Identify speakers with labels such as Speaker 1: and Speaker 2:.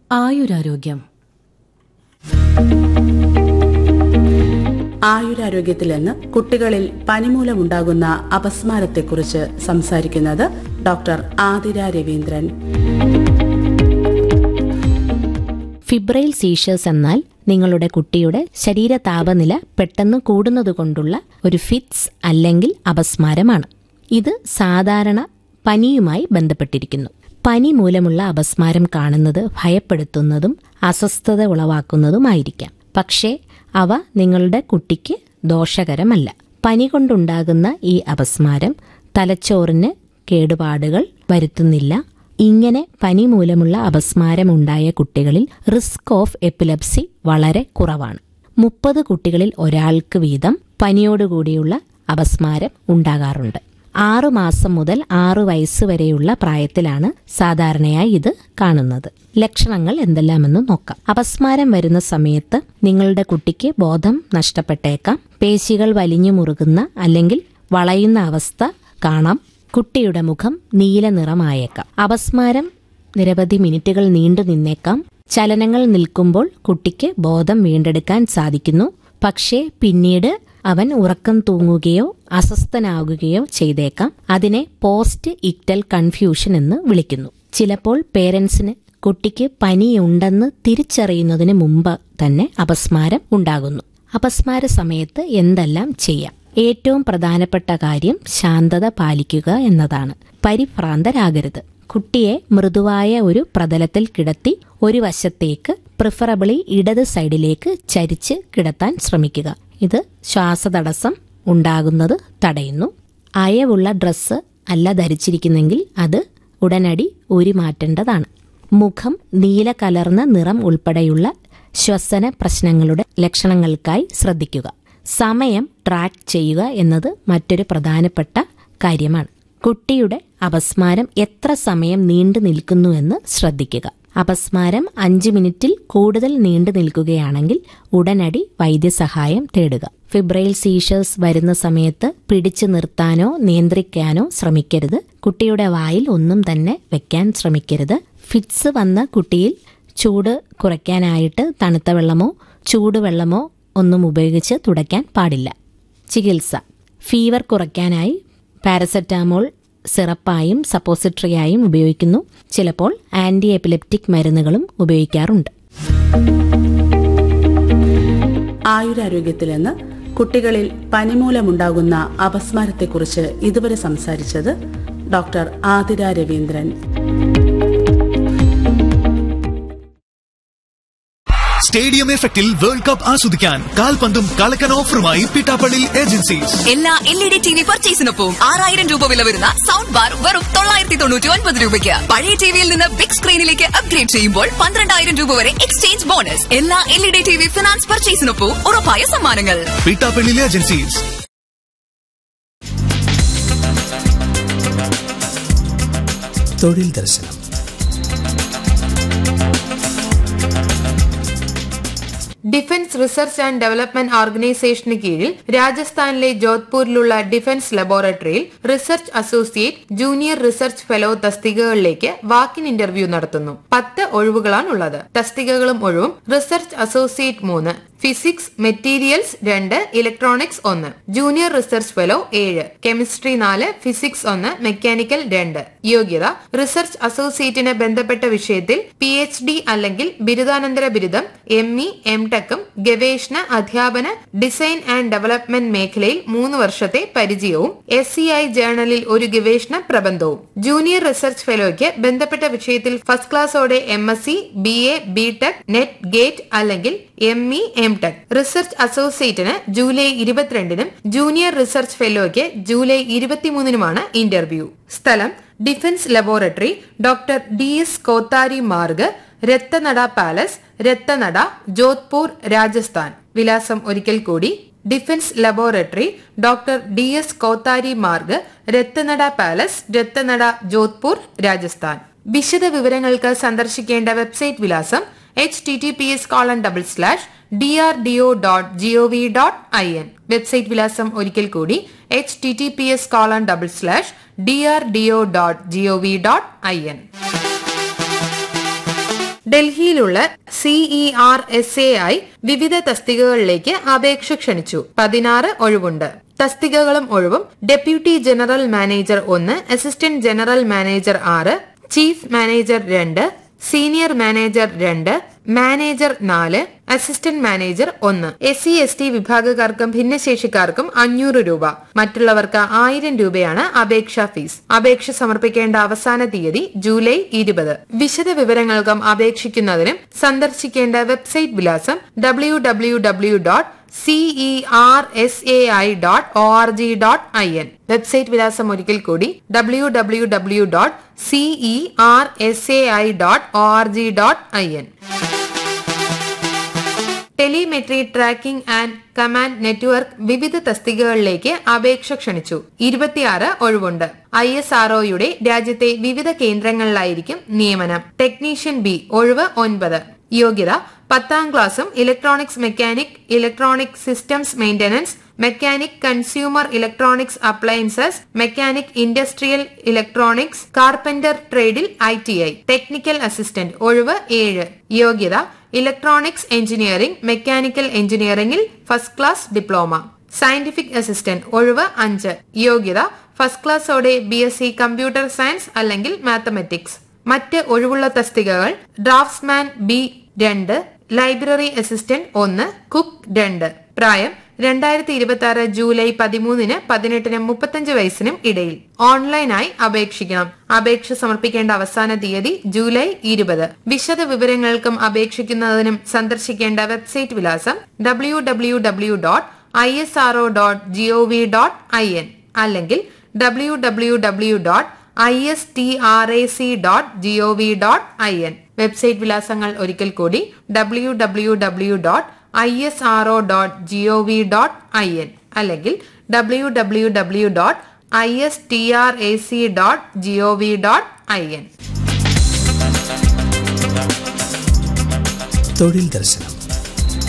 Speaker 1: ആയുരാരോഗ്യം
Speaker 2: ആയുരാരോഗ്യത്തിൽ നിന്ന് കുട്ടികളിൽ പനി മൂലമുണ്ടാകുന്ന അപസ്മാരത്തെക്കുറിച്ച് സംസാരിക്കുന്നത് doctor Athira Raveendran
Speaker 3: febrile seizures എന്നാൽ നിങ്ങളുടെ കുട്ടിയുടെ ശരീര താപനില പെട്ടെന്ന് കൂടുന്നതുകൊണ്ടുള്ള ഒരു ഫിറ്റ്സ് അല്ലെങ്കിൽ അപസ്മാരമാണ് ഇത് സാധാരണ പനിയുമായി ബന്ധപ്പെട്ടിരിക്കുന്നു പനി മൂലമുള്ള അപസ്മാരം കാണുന്നത് ഭയപ്പെടുത്തുന്നതും അസ്വസ്ഥത ഉളവാക്കുന്നതുമായിരിക്കാം പക്ഷേ അവ നിങ്ങളുടെ കുട്ടിക്ക് ദോഷകരമല്ല പനി കൊണ്ടുണ്ടാകുന്ന ഈ അപസ്മാരം തലച്ചോറിന് കേടുപാടുകൾ വരുത്തുന്നില്ല ഇങ്ങനെ പനി മൂലമുള്ള അപസ്മാരം ഉണ്ടായ കുട്ടികളിൽ റിസ്ക് ഓഫ് എപ്പിലെപ്സി വളരെ കുറവാണ് മുപ്പത് കുട്ടികളിൽ ഒരാൾക്ക് വീതം പനിയോടുകൂടിയുള്ള അപസ്മാരം ഉണ്ടാകാറുണ്ട് ആറു മാസം മുതൽ ആറു വയസ്സ് വരെയുള്ള പ്രായത്തിലാണ് സാധാരണയായി ഇത് കാണുന്നത് ലക്ഷണങ്ങൾ എന്തെല്ലാമെന്ന് നോക്കാം അപസ്മാരം വരുന്ന സമയത്ത് നിങ്ങളുടെ കുട്ടിക്ക് ബോധം നഷ്ടപ്പെട്ടേക്കാം പേശികൾ വലിഞ്ഞു മുറുകുന്ന അല്ലെങ്കിൽ വളയുന്ന അവസ്ഥ കാണാം കുട്ടിയുടെ മുഖം നീല നിറമായേക്കാം അപസ്മാരം നിരവധി മിനിറ്റുകൾ നീണ്ടു നിന്നേക്കാം ചലനങ്ങൾ നിൽക്കുമ്പോൾ കുട്ടിക്ക് ബോധം വീണ്ടെടുക്കാൻ സാധിക്കുന്നു പക്ഷേ പിന്നീട് അവൻ ഉറക്കം തൂങ്ങുകയോ അസ്വസ്ഥനാകുകയോ ചെയ്തേക്കാം അതിനെ പോസ്റ്റ് ഇക്ടൽ കൺഫ്യൂഷൻ എന്ന് വിളിക്കുന്നു ചിലപ്പോൾ പേരൻസിന് കുട്ടിക്ക് പനിയുണ്ടെന്ന് തിരിച്ചറിയുന്നതിന് മുമ്പ് തന്നെ അപസ്മാരം ഉണ്ടാകുന്നു അപസ്മാര സമയത്ത് എന്തെല്ലാം ചെയ്യാം ഏറ്റവും പ്രധാനപ്പെട്ട കാര്യം ശാന്തത പാലിക്കുക എന്നതാണ് പരിഭ്രാന്തരാകരുത് കുട്ടിയെ മൃദുവായ ഒരു പ്രതലത്തിൽ കിടത്തി ഒരു വശത്തേക്ക് പ്രിഫറബിളി ഇടത് സൈഡിലേക്ക് ചരിച്ച് കിടത്താൻ ശ്രമിക്കുക ഇത് ശ്വാസതടസ്സം ഉണ്ടാകുന്നത് തടയുന്നു അയവുള്ള ഡ്രസ്സ് അല്ല ധരിച്ചിരിക്കുന്നെങ്കിൽ അത് ഉടനടി ഊരി മാറ്റേണ്ടതാണ് മുഖം നീല കലർന്ന നിറം ഉൾപ്പെടെയുള്ള ശ്വസന പ്രശ്നങ്ങളുടെ ലക്ഷണങ്ങൾക്കായി ശ്രദ്ധിക്കുക സമയം ട്രാക്ക് ചെയ്യുക എന്നത് മറ്റൊരു പ്രധാനപ്പെട്ട കാര്യമാണ് കുട്ടിയുടെ അപസ്മാരം എത്ര സമയം നീണ്ടു നിൽക്കുന്നുവെന്ന് ശ്രദ്ധിക്കുക അപസ്മാരം അഞ്ച് മിനിറ്റിൽ കൂടുതൽ നീണ്ടു നിൽക്കുകയാണെങ്കിൽ ഉടനടി വൈദ്യസഹായം തേടുക ഫിബ്രൈൽ സീഷേഴ്സ് വരുന്ന സമയത്ത് പിടിച്ചു നിർത്താനോ നിയന്ത്രിക്കാനോ ശ്രമിക്കരുത് കുട്ടിയുടെ വായിൽ ഒന്നും തന്നെ വെക്കാൻ ശ്രമിക്കരുത് ഫിറ്റ്സ് വന്ന കുട്ടിയിൽ ചൂട് കുറയ്ക്കാനായിട്ട് തണുത്ത വെള്ളമോ ചൂടുവെള്ളമോ ഒന്നും ഉപയോഗിച്ച് തുടയ്ക്കാൻ പാടില്ല ചികിത്സ ഫീവർ കുറയ്ക്കാനായി പാരസെറ്റാമോൾ സിറപ്പായും സപ്പോസിറ്ററിയായും ഉപയോഗിക്കുന്നു ചിലപ്പോൾ ആന്റി എപ്പിലെപ്റ്റിക് മരുന്നുകളും ഉപയോഗിക്കാറുണ്ട്
Speaker 2: ആയുരാരോഗ്യത്തിൽ നിന്ന് കുട്ടികളിൽ പനി മൂലമുണ്ടാകുന്ന അപസ്മാരത്തെക്കുറിച്ച് ഇതുവരെ സംസാരിച്ചത് ഡോക്ടർ ആതിര രവീന്ദ്രൻ
Speaker 4: സ്റ്റേഡിയം എഫക്റ്റിൽ വേൾഡ് കപ്പ് ആസ്വദിക്കാൻ കാൽപന്തും കളക്കൻ ഓഫറുമായി പിട്ടാപ്പള്ളി ഏജൻസീസ്
Speaker 5: എല്ലാ L E D T V പർച്ചേസിനൊപ്പം ആറായിരം രൂപ വില വരുന്ന സൗണ്ട് ബാർ വെറും തൊള്ളായിരത്തി തൊണ്ണൂറ്റി ഒൻപത് രൂപയ്ക്ക് പഴയ ടിവിയിൽ നിന്ന് ബിഗ് സ്ക്രീനിലേക്ക് അപ്ഗ്രേഡ് ചെയ്യുമ്പോൾ പന്ത്രണ്ടായിരം രൂപ വരെ എക്സ്ചേഞ്ച് ബോണസ് എല്ലാ L E D T V finance പർച്ചേസിനൊപ്പം ഉറപ്പായ സമ്മാനങ്ങൾ
Speaker 4: പിട്ടാപ്പള്ളി ഏജൻസീസ്
Speaker 6: തൊഴിൽ ദർശനം
Speaker 7: ഡിഫൻസ് റിസർച്ച് ആൻഡ് ഡെവലപ്മെന്റ് ഓർഗനൈസേഷന് കീഴിൽ രാജസ്ഥാനിലെ ജോധ്പൂരിലുള്ള ഡിഫൻസ് ലബോറട്ടറിയിൽ research associate junior research fellow തസ്തികകളിലേക്ക് വാക്കിൻ ഇന്റർവ്യൂ നടത്തുന്നു പത്ത് ഒഴിവുകളാണുള്ളത് തസ്തികകളും ഒഴിവും റിസർച്ച് അസോസിയേറ്റ് മൂന്ന് ഫിസിക്സ് മെറ്റീരിയൽസ് രണ്ട് ഇലക്ട്രോണിക്സ് ഒന്ന് ജൂനിയർ റിസർച്ച് ഫെലോ ഏഴ് കെമിസ്ട്രി നാല് ഫിസിക്സ് ഒന്ന് മെക്കാനിക്കൽ രണ്ട് യോഗ്യത റിസർച്ച് അസോസിയേറ്റിന് ബന്ധപ്പെട്ട വിഷയത്തിൽ പി എച്ച് ഡി അല്ലെങ്കിൽ ബിരുദാനന്തര ബിരുദം എം ഇ എം ടെക്കും ഗവേഷണ അധ്യാപന ഡിസൈൻ ആൻഡ് ഡെവലപ്മെന്റ് മേഖലയിൽ മൂന്ന് വർഷത്തെ പരിചയവും എസ് സി ഐ ജേണലിൽ ഒരു ഗവേഷണ പ്രബന്ധവും ജൂനിയർ റിസർച്ച് ഫെലോയ്ക്ക് ബന്ധപ്പെട്ട വിഷയത്തിൽ ഫസ്റ്റ് ക്ലാസ്സോടെ M S C B A B tech net gate അല്ലെങ്കിൽ M E M tech research അസോസിയേറ്റിന് ജൂലൈ ഇരുപത്തിരണ്ടിനും ജൂനിയർ റിസർച്ച് ഫെലോയ്ക്ക് ജൂലൈ ഇരുപത്തിമൂന്നിനുമാണ് ഇന്റർവ്യൂ സ്ഥലം defence laboratory doctor D S Kothari Marg Ratanada palace Ratanada Jodhpur Rajasthan വിലാസം ഒരിക്കൽ കൂടി defence laboratory doctor D S Kothari Marg Ratanada palace Ratanada Jodhpur Rajasthan വിശദ വിവരങ്ങൾക്ക് സന്ദർശിക്കേണ്ട വെബ്സൈറ്റ് വിലാസം H T T P S colon double slash D R D O dot G O V dot I N website വിലാസം ഒരിക്കൽ കൂടി H T T P S colon double slash D R D O dot G O V dot I N ഡൽഹിയിലുള്ള C E R S A ആയി വിവിധ തസ്തികകളിലേക്ക് അപേക്ഷ ക്ഷണിച്ചു പതിനാറ് ഒഴിവുണ്ട് തസ്തികകളും ഒഴിവും ഡെപ്യൂട്ടി ജനറൽ മാനേജർ ഒന്ന് അസിസ്റ്റന്റ് ജനറൽ മാനേജർ ആറ് ചീഫ് മാനേജർ രണ്ട് സീനിയർ മാനേജർ രണ്ട് മാനേജർ നാല് അസിസ്റ്റന്റ് മാനേജർ ഒന്ന് എസ് സി എസ് ടി വിഭാഗക്കാർക്കും ഭിന്നശേഷിക്കാർക്കും അഞ്ഞൂറ് രൂപ മറ്റുള്ളവർക്ക് ആയിരം രൂപയാണ് അപേക്ഷാ ഫീസ് അപേക്ഷ സമർപ്പിക്കേണ്ട അവസാന തീയതി ജൂലൈ ഇരുപത് വിശദ വിവരങ്ങൾക്കും അപേക്ഷിക്കുന്നതിനും സന്ദർശിക്കേണ്ട വെബ്സൈറ്റ് വിലാസം W W W dot C E R S A I dot O R G dot I N website വിലാസം ഒരിക്കൽ കൂടി W W W dot C E R S A I dot O R G dot I N telemetry tracking and command network വിവിധ തസ്തികകളിലേക്ക് അപേക്ഷ ക്ഷണിച്ചു ഇരുപത്തിയാറ് ഒഴിവുണ്ട് I S ആർഒയുടെ രാജ്യത്തെ വിവിധ കേന്ദ്രങ്ങളിലായിരിക്കും നിയമനം ടെക്നീഷ്യൻ ബി ഒഴിവ് ഒൻപത് യോഗ്യത പത്താം ക്ലാസ്സും electronics mechanic electronic systems maintenance mechanic consumer electronics appliances mechanic industrial electronics carpenter ട്രേഡിൽ I T I technical assistant ഒഴിവ് ഏഴ് യോഗ്യത ഇലക്ട്രോണിക്സ് എഞ്ചിനീയറിംഗ് മെക്കാനിക്കൽ എഞ്ചിനീയറിംഗിൽ first class diploma scientific assistant ഒഴിവ് അഞ്ച് യോഗ്യത ഫസ്റ്റ് ക്ലാസ്സോടെ B S C computer science അല്ലെങ്കിൽ മാത്തമെറ്റിക്സ് മറ്റ് ഒഴിവുള്ള തസ്തികകൾ ഡ്രാഫ്റ്റ്സ്മാൻ ബി രണ്ട് ലൈബ്രറി അസിസ്റ്റന്റ് ഒന്ന് കുക്ക് രണ്ട് പ്രായം രണ്ടായിരത്തി ഇരുപത്തി ആറ് ജൂലൈ പതിമൂന്നിന് പതിനെട്ടിനും മുപ്പത്തഞ്ച് വയസ്സിനും ഇടയിൽ ഓൺലൈനായി അപേക്ഷിക്കണം അപേക്ഷ സമർപ്പിക്കേണ്ട അവസാന തീയതി ജൂലൈ ഇരുപത് വിശദ വിവരങ്ങൾക്കും അപേക്ഷിക്കുന്നതിനും സന്ദർശിക്കേണ്ട വെബ്സൈറ്റ് വിലാസം W W W dot I S R O dot G O V dot I N അല്ലെങ്കിൽ W W W dot I S T R A C dot G O V dot I N website വിലാസങ്ങൾ ഒരിക്കൽ കൂടി W W W dot I S R O dot G O V dot I N അല്ലെങ്കിൽ W W W dot I S T R A C dot G O V dot I N
Speaker 6: തൊഴിൽ ദർശനം